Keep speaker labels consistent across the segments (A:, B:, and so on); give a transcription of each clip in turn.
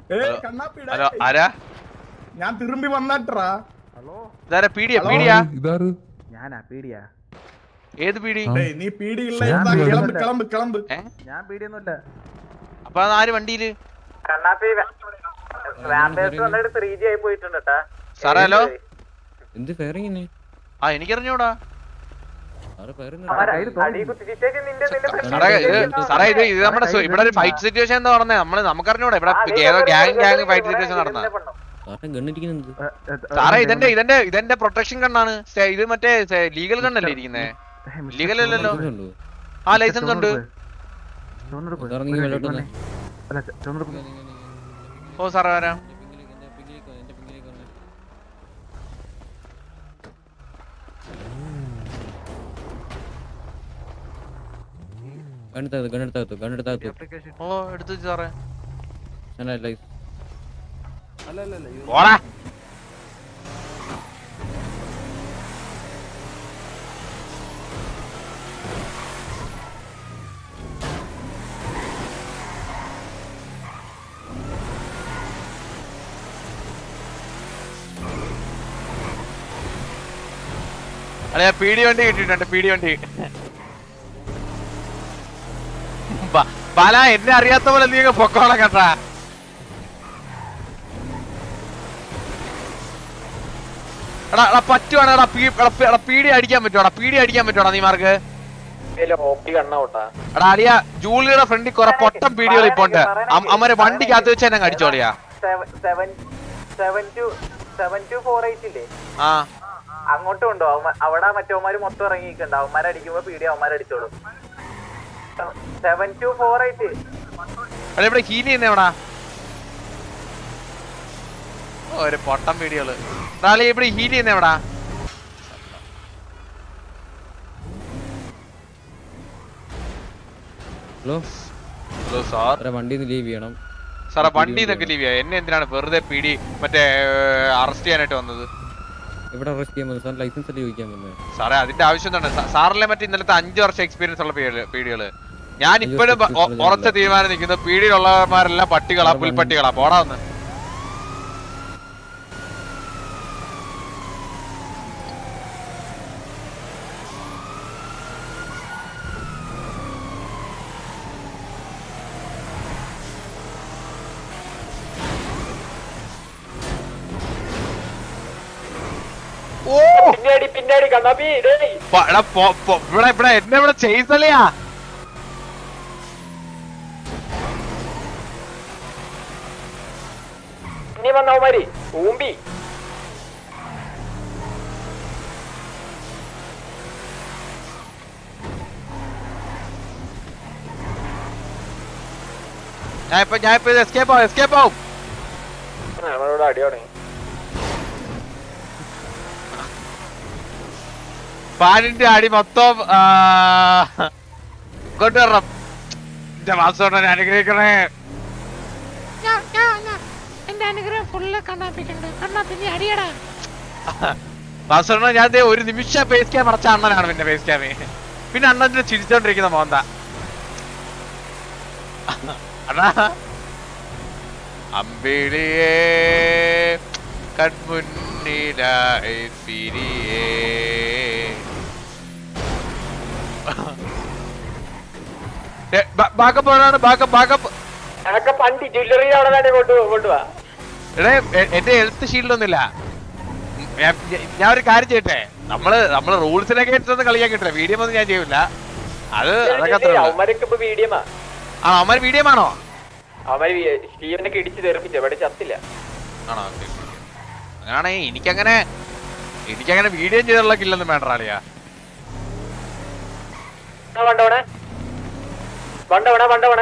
A: ഏ
B: hello.
A: കണ്ണാപ്പിടാ
B: hello ആരാ
A: ഞാൻ തിരുമ്പി വന്നാട്രാ
B: ഇതാരാ പീഡിയ പീഡിയാ
C: ഇതാര്
D: ഞാനാ പീടിയാ
B: ഏത് പീഡി
C: ആ.
A: ഡേയ് നീ പീടിയുള്ള
C: ഞാൻ
A: എന്താ?
C: പീടി
A: കിളമ്പ് കിളമ്പ് കിളമ്പ്
B: ഏ
D: ഞാൻ പീടിയൊന്നുമില്ല
B: അപ്പൊ അത് ആര് വണ്ടിയില്
D: കണ്ണാപ്പി റാമ്പേഴ്സ് വന്നിട്ട് ത്രീ ജി ആയി പോയിട്ടുണ്ട് കേട്ടാ
B: സാറേ ഹലോ
E: എന്ത് ഫെയറിങ്ങനെ
B: ആ എനിക്കറിഞ്ഞൂടാ
E: സാറ് ഫെയറിങ്
D: അടി കുത്തിച്ചേക്ക് നിന്റെ നിന്റെ
B: സാറേ ഇത് സാറേ ഇത് ഇത് നമ്മുടെ സു- ഇവിടെ ഒരു ഫൈറ്റ് സിറ്റുവേഷൻ എന്താ പറഞ്ഞേ നമ്മള് നമുക്കറിഞ്ഞൂടാ ഇവിടെ ഏതോ ഗ്യാങ് ഗ്യാങ് ഫൈറ്റ് സിറ്റുവേഷൻ നടന്ന
E: സാറിന്റെ ഗണ്ണിരിക്കുന്നത്
B: സാറേ ഇതെന്റെ ഇതെന്റെ ഇതെന്റെ പ്രൊട്ടക്ഷൻ കണ്ണാണ് സെ- ഇത് മറ്റേ ലീഗൽ കണ്ണല്ലേ ഇരിക്കുന്നേ ലീഗൽ അല്ലല്ലോ
E: ഉണ്ടോ
B: ആ ലൈസൻസ് ഉണ്ട്
E: സാർ നീ വെള്ളോട്ട് വന്നേ.
B: ഓ സാറേ വരാം
E: ഗണ്ണെടുത്തകത്തു ഗണ്ണെടുത്തകത്തു ഗണ്ണെടുത്തകത്തു
B: ഓ എടുത്തു വെച്ച് സാറേ
E: ലൈഫ്
B: പോടാ അതെ പീടി വണ്ടി കിട്ടിയിട്ടുണ്ട് പീടി വണ്ടി ബ- ബാല എന്നെ അറിയാത്ത പോലെ നീ അങ്ങ് പൊക്കോളാം കേട്ടാ എടാ എടാ പറ്റുവാണ് എടാ പീ- എടാ പീ- എടാ പീടി അടിക്കാൻ പറ്റുവാടാ പീടി അടിക്കാൻ പറ്റുവാടാ നീ മാർക്ക്
D: ഓപ്പി കണ്ണോട്ടാ
B: എടാ അളിയ ജൂലിയുടെ ഫ്രണ്ടിൽ കുറെ പൊട്ടം പീടികൾ ഇപ്പൊ ഉണ്ട് അമ്മരെ വണ്ടിക്കകത്ത് വെച്ച് എന്നെ അടിച്ചോളിയാ
D: seven seven two seven two four eight ഇല്ലേ
B: ആ
D: അങ്ങോട്ടും ഉണ്ടോ അവന്മാ- അവിടെ മറ്റവന്മാര് മൊത്തം ഇറങ്ങിയിട്ടുണ്ട് അവന്മാരെ അടിക്കുമ്പോ പീടി അവന്മാരെ അടിച്ചോളും സെവൻ ടു ഫോർ എയ്റ്റ്
B: എടാ ഇവിടെ ഹീൽ ചെയ്യുന്ന എവിടാ ഓ ഒരു പൊട്ടം പീടികള് എടാ അളിയ ഇവിടെ ഹീൽ ചെയ്യുന്ന എവിടാ
E: ഹലോ
B: ഹലോ സാർ
E: സാറേ വണ്ടിയിൽ നിന്ന് ലീവ് ചെയ്യണം
B: സാറേ വണ്ടി നിന്നൊക്കെ ലീവ് ചെയ്യാം എന്നെ എന്തിനാണ് വെറുതെ പീടി മറ്റേ അറസ്റ്റ് ചെയ്യാനായിട്ട് വന്നത്
E: ഇവിടെ അറസ്റ്റ് ചെയ്യാൻ വന്നു സാർ ലൈസൻസ് അല്ലേ ചോദിക്കാൻ വന്നത്
B: സാറേ അതിന്റെ ആവശ്യം എന്താണ് സാ- സാറിലെ മറ്റേ ഇന്നലത്തെ അഞ്ചു വർഷം എക്സ്പീരിയൻസ് ഉള്ള പീഡികള് പീഡികള് ഞാൻ
E: അയ്യോ,
B: ഇപ്പോഴും
E: സത്യം പറഞ്ഞാ
B: ഉറച്ച തീരുമാനം നിൽക്കുന്നു പീടിയിലുള്ളവന്മാരെല്ലാം പട്ടികളാ
E: സാർ,
B: പുൽപ്പട്ടികളാ പോടാ ഒന്ന് ഓ
D: പിന്നാടി പിന്നാടി കണ്ണാപ്പി ഡേയ്
B: പ- എടാ പോ- പോ- ഇവിടെ ഇവിടെ എന്നെ ഇവിടെ ചെയ്തല്ലയാ
D: ഇനി വന്നവന്മാര് ഊമ്പി
B: ഞാൻ ഇപ്പൊ ഞാൻ ഇപ്പൊ എസ്കേപ്പ് ആവും എസ്കേപ്പ് ആവും
D: നമ്മളോട് അടി തുടങ്ങി
B: പാനിന്റെ അടി മൊത്തം ആ, ഇങ്ങോട്ട് വരണം എന്റെ വാസോട്ടനെ അനുഗ്രഹിക്കണേ
F: ഞാൻ ഞാൻ ഞാൻ എന്റെ അനുഗ്രഹം ഫുള്ള് കണ്ണാപ്പിക്കുണ്ട് കണ്ണാപ്പി നീ അടിയടാ
B: വാസോട്ടനെ ഞാൻ ദേ ഒരു നിമിഷം ഫേസ് ക്യാം അടച്ച അണ്ണനാണ് പിന്നെ ഫേസ് ക്യാമേ പിന്നെ അണ്ണന്റെ ചിരിച്ചോണ്ടിരിക്കുന്ന മോന്ത അണ്ണാ അമ്പിളിയേ കൺമുന്നിലായി പിരിയേ ബാക്കപ്പ് എവിടെയാണ് ബാക്കപ്പ് ബാക്കപ്പ്
D: അതൊക്കെ പണ്ടി ജ്വല്ലറി അവിടെ വേണ്ടി കൊണ്ടു കൊണ്ടുപോവാ
B: എടേ എ- എന്റെ ഹെൽത്ത് ഷീൽഡ് ഒന്നുമില്ല ഞാൻ ഞാൻ ഒരു കാര്യം ചെയ്യട്ടെ നമ്മള് നമ്മള് റൂൾസിനൊക്കെ എടുത്തൊന്നും കളിക്കാൻ കിട്ടില്ല വീഡിയോ ഒന്നും ഞാൻ ചെയ്യൂല അത് അതൊക്കെ അത്രേ ഉള്ളൂ.
D: അവന്മാരൊക്കെ ഇപ്പൊ വീഡിയമാ
B: ആ അവന്മാര് വീഡിയോ ആണോ
D: അവന്മാര് സ്റ്റീവനൊക്കെ ഇടിച്ച് തെറിപ്പിച്ചു എവിടെ ചത്തില്ല
B: ആണോ ഓക്കേ. അങ്ങനെയാണെങ്കിൽ എനിക്കങ്ങനെ എനിക്കങ്ങനെ വീഡിയോ ചെയ്തുള്ള കില്ലൊന്നും വേണ്ട ആളിയാ
D: വണ്ടവണേ വണ്ടവണേ വണ്ടവണേ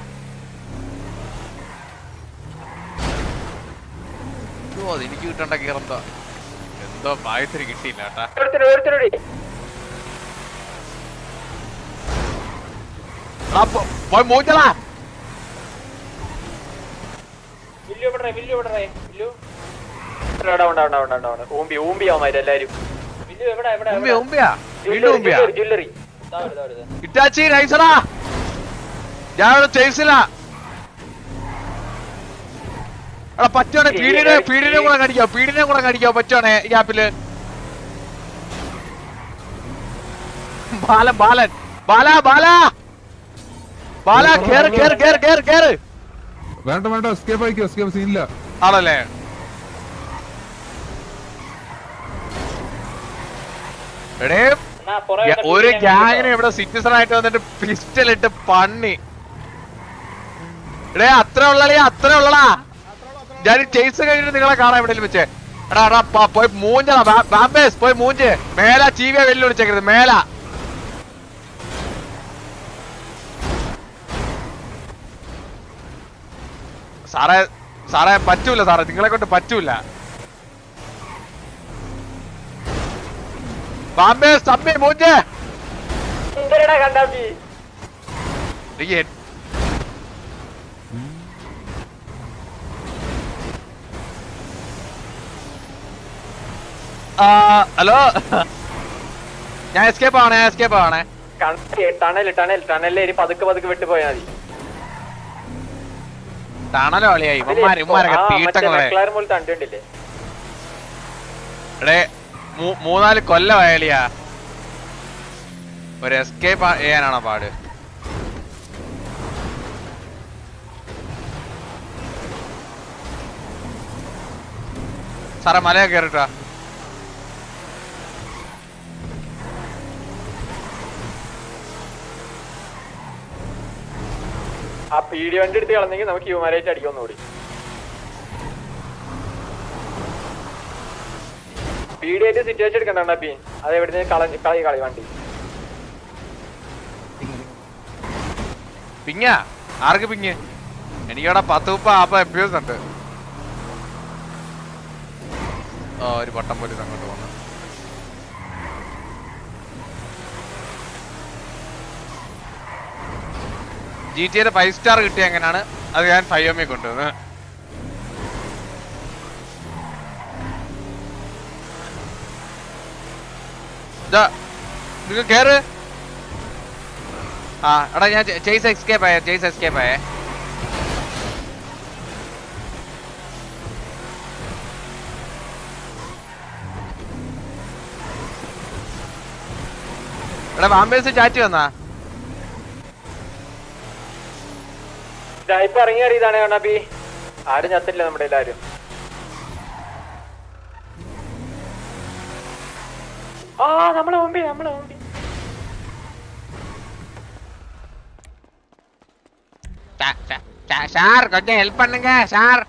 B: ഓ അത് എനിക്ക് കിട്ടേണ്ട കീറെന്തോ എന്തോ പായത്തിന് കിട്ടിയില്ല കേട്ടാ
D: ഒരുത്തരും ഒരുത്തരോടി
B: ആ, പോ- പോയി മൂച്ചടാ
D: വില്ലു എവിടെ വില്ലു എവിടെ വില്ലു ഇവിടെ ഉണ്ട് ഉണ്ട് ഉണ്ട് ഉണ്ട് ഉണ്ട് ഊമ്പി ഊമ്പി അവന്മാര് എല്ലാരും വില്ലു എവിടെ എവിടെ
B: ഉമ്പിയാ ഉമ്പിയാ വീണ്ടും ഉമ്പിയാ
D: ജ്വല്ലറി
B: ഇറ്റാച്ചി നൈസടാ ഞാൻ ചേസില എടാ പറ്റുവാണെ പീഡിനെ പീഡിനെ കൂടെ കടിക്കോ പീഡിനെ കൂടെ കടിക്കോ പറ്റുവാണെ ഈ ആപ്പില് ബാലൻ ബാലൻ ബാല ബാല ബാല കേറ് കേറ് കേറ് കേറ് കേറ്
C: വേണ്ട വേണ്ട എസ്കേപ്പ് ആയിക്കോ എസ്കേപ്പ് സീനില്ല
B: ആണല്ലേ എടേ ഗ്യാ- ഒരു ഗ്യാങ്ങിന് ഇവിടെ സിറ്റിസൺ ആയിട്ട് വന്നിട്ട് പിസ്റ്റൽ ഇട്ട് പണ്ണി എടേ അത്ര ഉള്ളടേ അത്ര ഉള്ളടാ ഞാൻ ചേസ് കഴിഞ്ഞിട്ട് നിങ്ങളെ കാണാൻ എവിടെയും വെച്ചേ എടാ എടാ പ- പോയി മൂഞ്ചടാ ബാമ്പേസ് പോയി മൂഞ്ച് മേല ചീവിയെ വെല്ലു വിളിച്ചേക്കരുത് മേല സാറേ സാറേ പറ്റൂല സാറേ നിങ്ങളെ കൊണ്ട് പറ്റൂല ബാമ്പേ സമ്മി മൂഞ്ച് എനിക്ക് എൻ- ആ, ഹലോ ഞാൻ എസ്കേപ്പ് ആവണേ എസ്കേപ്പ് ആവണേ
D: ടണൽ ടണൽ ടണലിൽ പതുക്കെ പതുക്കെ വിട്ടു പോയാൽ മതി
B: ടണലോ അളിയായി ഇവന്മാര് ഇവന്മാരൊക്കെ തീട്ടങ്ങളെ
D: മൂലത്ത് കണ്ടിട്ടില്ലേ
B: എടേ മൂ- മൂന്നാല് കൊല്ലമായാലിയാ ഒരു എസ്കേപ്പ് ചെയ്യാനാണോ പാട് സാറേ മലയൊക്കെ കയറിട്ടാ
D: ആ പീടി വണ്ടി എടുത്ത് കളഞ്ഞെങ്കിൽ നമുക്ക് ഹ്യൂമറേറ്റ് അടിക്കൊന്നും കൂടി പീടി ആയിട്ട് സിറ്റുവേഷൻ എടുക്കണ്ട ബീൻ അത് എവിടെ കളഞ്ഞ് കളി കളി വണ്ടി
B: പിങ്ങ ആർക്ക് പിങ് എനിക്കവിടെ പത്ത് മുപ്പ ആപ്പ എം പി എസ് ഉണ്ട് ഓ ഒരു പട്ടം പോലീസ് അങ്ങോട്ട് വന്നു ജി ടി യുടെ ഫൈവ് സ്റ്റാർ കിട്ടിയ എങ്ങനെയാണ് അത് ഞാൻ ഫൈവ് എം എ കൊണ്ടുവന്ന് നിങ്ങൾ കേറ് ആ എടാ ഞാൻ ചേസ് എസ്കേപ്പ് ആയേ ചേസ് എസ്കേപ്പ് ആയേ എടാ വാമ്പേഴ്സ് ചാറ്റ് വന്നാ
D: ഇപ്പൊ ഇറങ്ങി അറിയതാണ് കണ്ണാപ്പി ആരും ചത്തില്ല നമ്മുടെ എല്ലാരും ആ നമ്മളെ മുമ്പിൽ നമ്മളെ മുമ്പിൽ
B: சார் கொஞ்சம் ஹெல்ப் பண்ணுங்க சார்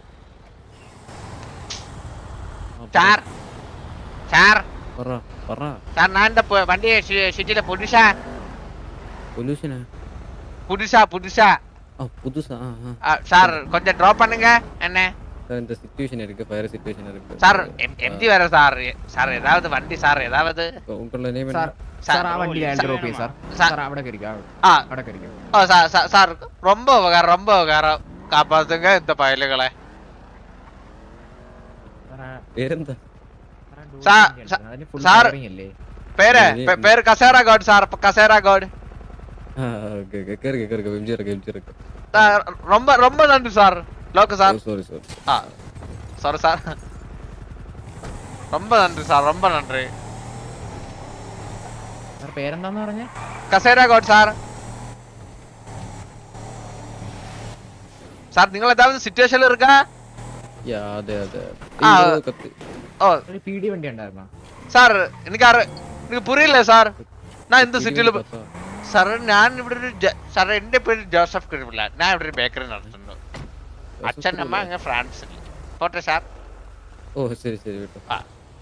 B: சார் சார்
E: പറ പറ
B: சார் நான் இந்த பு- வண்டியை சிட்டில புதுசா
E: പൊല്യൂഷനാ
B: புதுசா புதுசா
E: ആ പുതുസാ ആ ആ
B: ஆ, சார் கொஞ்சம் ட்ராப் பண்ணுங்க என்ன
E: சார் இந்த சிச்சுவேஷன் இருக்கு ஃபயர் சிச்சுவேஷன் இருக்கு
B: சார் எம்ஜி வேற சார் சார் ஏதாவது வண்டி சார் ஏதாவது
E: உங்களோட நேம்
G: സാർ
E: என்ன
G: സാർ ആ വണ്ടി ഞാൻ ഡ്രോപ്പ് ചെയ്യും സാർ
B: സാർ.
G: സാർ അവിടെ കയറിക്കാം
B: ஆ
G: അവിടെ കയറിക്കാം
B: ஓ சார் சார் சார் ரொம்ப உபகாரம் ரொம்ப உபகாரம் காப்பாத்துங்க இந்த பயலுகளை
E: പേരെന്താ
B: സാർ, സാർ,
G: അതിന് ഫുൾ
B: സാർ.
G: അല്ലേ
B: பேரு பே- பேரு கசேரா காட் சார் கசேரா காட்
E: ആ ഓക്കെ ഓക്കെ കേറുക കേറുക എം ജി ഇറക്കാം എം ജി ഇറക്കാം
B: சார் ரொம்ப ரொம்ப நன்றி சார் லோக்கு சார்
E: സോറി സോറി
B: ஆ சாரி சார் ரொம்ப நன்றி சார் ரொம்ப நன்றி
G: സാർ പേരെന്താന്ന് പറഞ്ഞേ
B: കസേര ഗോഡ് സാർ സാർ നിങ്ങൾ ഏതാவது സിറ്റുവേഷനിൽ இருக்கா
E: യാ അതെ അതെ
B: ആ.
E: അയ്യോ, കത്തി
B: ഓ
G: ഒരു പി ഡി വണ്ടി ഉണ്ടായിരുന്നോ
B: സാർ എനിക്ക് അറി എനിക്ക് പുരിയില്ല സാർ ഞാൻ എന്ത് സിറ്റിയിൽ
E: പത്താ.
B: സാർ ഞാൻ ഇവിടെ ഒരു ജ- സാർ എന്റെ പേര് ജോസഫ് കിഴിമില്ല ഞാൻ ഇവിടെ ഒരു ബേക്കറി നടത്തുന്നു അച്ഛൻ അമ്മ അങ്ങ് ഫ്രാൻസിൽ പോട്ടെ സാർ
E: ഓ ശരി ശരി വിട്ടോ
B: ആ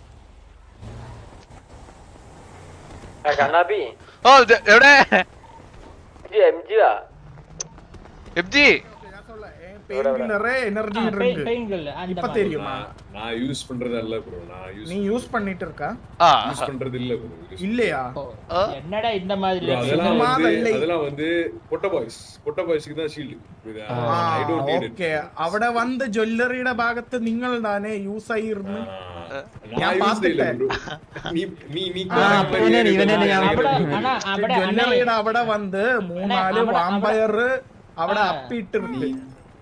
D: കണ്ണാപ്പി
B: ഓ ഇത് എവിടെ
D: എം ജിയാ
B: എം ജി
A: பெயின் நிறைய எனர்ஜி இருக்கு இப்ப தெரியுமா
H: நான் யூஸ் பண்றது அல்ல ப்ரோ நான் யூஸ்
A: நீ யூஸ் பண்ணிட்டு இருக்கா
B: ആ
H: யூஸ் பண்றது இல்ல ப்ரோ
A: இல்லையா
F: என்னடா இந்த மாதிரி
H: அதெல்லாம்
A: சும்மா
H: வந்து
A: வெள்ளை.
H: அதெல்லாம் வந்து பொட்ட பாய்ஸ் பொட்ட பாய்ஸ்க்கு தான் shield I don't need it
A: okay അവിടെ വന്ന് ജ്വല്ലറിയുടെ ഭാഗത്ത് നിങ്ങൾ താനെ യൂസ് ആയിരുന്നു
H: நான் யூஸ் இல்ல ப்ரோ நீ நீ நீ
G: ആ, അപ്പൊ ഇവനെ- ഇവനെ ഞാൻ
F: അവിടെ അണ്ണാ അവിടെ അണ്ണാ
A: ജ്വല്ലറിയുടെ അവിടെ വന്ന് മൂന്നാല്
F: അവിടെ-
A: വാമ്പയർ അവിടെ അപ്പിട്ടിருக்கு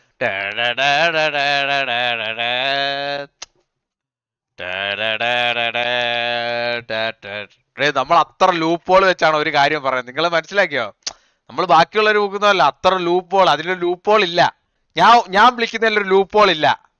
B: നമ്മൾ അത്ര ലൂപ്പോൾ വെച്ചാണ് ഒരു കാര്യം പറയുന്നത് നിങ്ങൾ മനസ്സിലാക്കിയോ നമ്മൾ ബാക്കിയുള്ളവർ നോക്കുന്നതല്ല അത്ര ലൂപ്പോൾ അതിലൊരു ലൂപ്പോൾ ഇല്ല ഞാൻ ഞാൻ വിളിക്കുന്നതിൽ ഒരു ലൂപ്പോൾ ഇല്ല